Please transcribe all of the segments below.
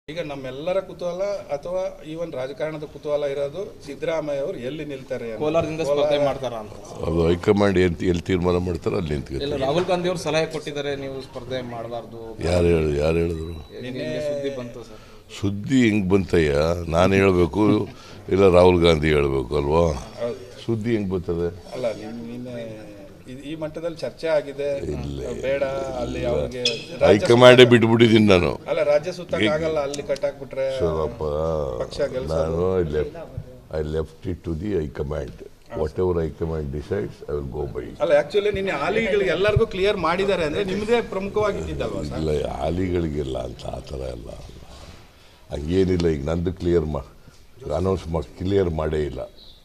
ಈಗ ನಮ್ಮೆಲ್ಲರ ಕುತೂಹಲ ಅಥವಾ ಈವನ್ ರಾಜಕಾರಣದ ಕುತೂಹಲ ಇರೋದು ಸಿದ್ದರಾಮಯ್ಯ ಅವರು ಎಲ್ಲಿ ನಿಲ್ತಾರೆ ಅಂತ. ಕೋಲಾರದಿಂದ ಸ್ಪರ್ಧೆ ಮಾಡ್ತಾರ ಅಂತ ಅದು ಹೈಕಮಾಂಡ್ ಏನು ಎಲ್ಲಿ ತೀರ್ಮಾನ ಮಾಡ್ತಾರೆ ಅಲ್ಲಿ ನಿಂತ್ಕೊತೀವಿ ಇಲ್ಲ ರಾಹುಲ್ ಗಾಂಧಿ ಅವರು ಸಲಹೆ ಕೊಟ್ಟಿದ್ದಾರೆ ನೀವು ಸ್ಪರ್ಧೆ ಮಾಡಬಾರ್ದು ಯಾರು ಹೇಳಿ ಯಾರು ಹೇಳಿದ್ರು ನಿನ್ನೆ ಸುದ್ದಿ ಬಂತು ಸರ್ ಸುದ್ದಿ ಹೆಂಗೆ ಬಂತಯ್ಯ ನಾನು ಹೇಳಬೇಕು ಇಲ್ಲ ರಾಹುಲ್ ಗಾಂಧಿ ಹೇಳಬೇಕು ಅಲ್ವಾ ಸುದ್ದಿ ಹೆಂಗೆ ಬರ್ತದೆ ಅಲ್ಲ ನಿನ್- ನಿನ್ನೆ ಇದ್- ಈ ಮಟ್ಟದಲ್ಲಿ ಚರ್ಚೆ ಆಗಿದೆ ಬೇಡ ಅಲ್ಲಿ ಅವ್ರಿಗೆ ರಾಜ್ಯ ಹೈಕಮಾಂಡೇ ಬಿಟ್ಬಿಟ್ಟಿದ್ದೀನಿ ನಾನು ಅಲ್ಲ ರಾಜ್ಯ ಸುತ್ತಕ್ಕೆ ಆಗಲ್ಲ ಅಲ್ಲಿ ಕಟ್ಟಾಕ್ಬಿಟ್ರೆ ಸ್ವಲ್ಪ ಪಕ್ಷ ಗೆಲ್ಸೋದು. ನಾನು I left I left it to the high command whatever high command decides I will go by ಅಲ್ಲ ಆಕ್ಚುಲಿ ನಿನ್ನೆ ಆಲಿಗಳಿಗೆ ಎಲ್ಲರಿಗೂ ಕ್ಲಿಯರ್ ಮಾಡಿದ್ದಾರೆ ಅಂದ್ರೆ ನಿಮ್ದೇ ಪ್ರಮುಖವಾಗಿದ್ದಲ್ವಾ ಸರ್ ಇಲ್ಲ ಆಲಿಗಳಿಗೆಲ್ಲ ಅಂತ ಆ ಥರ ಎಲ್ಲ ಹಂಗೇನಿಲ್ಲ ಈಗ ನಂದು ಕ್ಲಿಯರ್ ಮಾ ಅನೌನ್ಸ್ ಮಾ ಕ್ಲಿಯರ್ ಮಾಡೇ ಇಲ್ಲ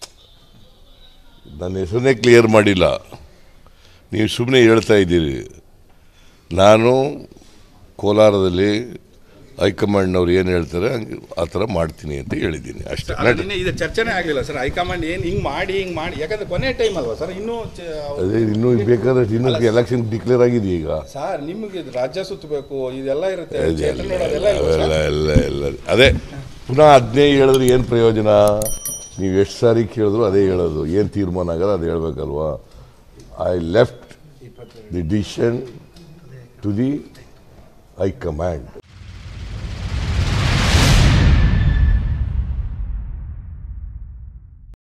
ನನ್ನ ಹೆಸರನ್ನೇ ಕ್ಲಿಯರ್ ಮಾಡಿಲ್ಲ ನೀವು ಸುಮ್ಮನೆ ಹೇಳ್ತಾ ಇದ್ದೀರಿ ನಾನು ಕೋಲಾರದಲ್ಲಿ ಹೈಕಮಾಂಡ್ನವ್ರು ಏನು ಹೇಳ್ತಾರೆ ಹಂಗೆ ಆ ಥರ ಮಾಡ್ತೀನಿ ಅಂತ ಹೇಳಿದ್ದೀನಿ ಅಷ್ಟೇ ಅಲ್ಲ ನಿನ್ನೆ ಇದು ಚರ್ಚೆನೇ ಆಗಲಿಲ್ಲ ಸರ್ ಹೈಕಮಾಂಡ್ ಏನ್ ಹಿಂಗ್ ಮಾಡಿ ಹಿಂಗ್ ಮಾಡಿ ಯಾಕಂದ್ರೆ ಕೊನೆ ಟೈಮ್ ಅಲ್ವಾ ಸರ್ ಇನ್ನೂ ಚ- ಅವ್ರು- ಅದೇ ಇನ್ನೂ ಬೇಕಾದ್ರೆ ಇನ್ನೂ ಎಲೆಕ್ಷನ್ ಡಿಕ್ಲೇರ್ ಆಗಿದೆ ಈಗ ಸರ್ ನಿಮ್ಗೆ ಇದು ರಾಜ್ಯ ಸುತ್ತಬೇಕು ಇದೆಲ್ಲ ಇರುತ್ತೆ ಅದೆಲ್ಲ ಕ್ಷೇತ್ರ ನೋಡೋದೆಲ್ಲ ಇಲ್ವಾ ಸರ್? ಅವೆಲ್ಲ ಎಲ್ಲ ಎಲ್ಲ ಅದೇ ಪುನಃ ಅದನ್ನೇ ಹೇಳಿದ್ರೆ ಏನು ಪ್ರಯೋಜನ ನೀವು ಎಷ್ಟು ಸಾರಿ ಕೇಳಿದ್ರು ಅದೇ ಹೇಳೋದು ಏನು ತೀರ್ಮಾನ ಆಗೋದು ಅದು ಹೇಳ್ಬೇಕಲ್ವಾ I left the decision to the high command